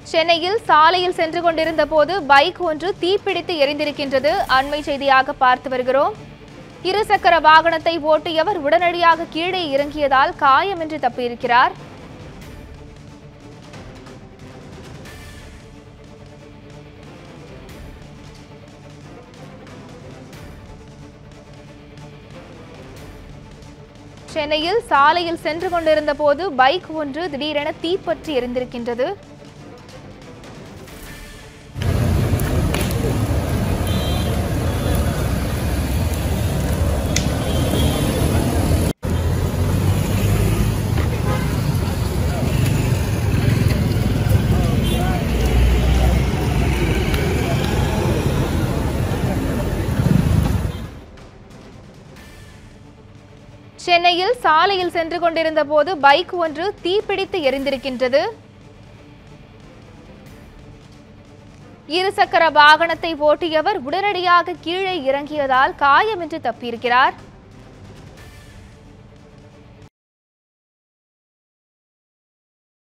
சென்னையில் சாலையில் சென்று கொண்டிருந்த போது பைக் ஒன்று தீப்பிடித்து எரிந்திருக்கின்றது அண்மை செய்தியாக பார்த்து வருகிறோம் இருசக்கர வாகனத்தை ஓட்டியவர் உடனடியாக கீழே இறங்கியதால் காயமின்றி தப்பியிருக்கிறார் சென்னையில் சாலையில் சென்று கொண்டிருந்த போது பைக் ஒன்று திடீரென தீப்பற்றி எரிந்திருக்கின்றது சென்னையில் சாலையில் சென்று கொண்டிருந்த போது பைக் ஒன்று தீப்பிடித்து எரிந்திருக்கின்றது இருசக்கர வாகனத்தை ஓட்டியவர் உடனடியாக கீழே இறங்கியதால் காயமின்றி தப்பியிருக்கிறார்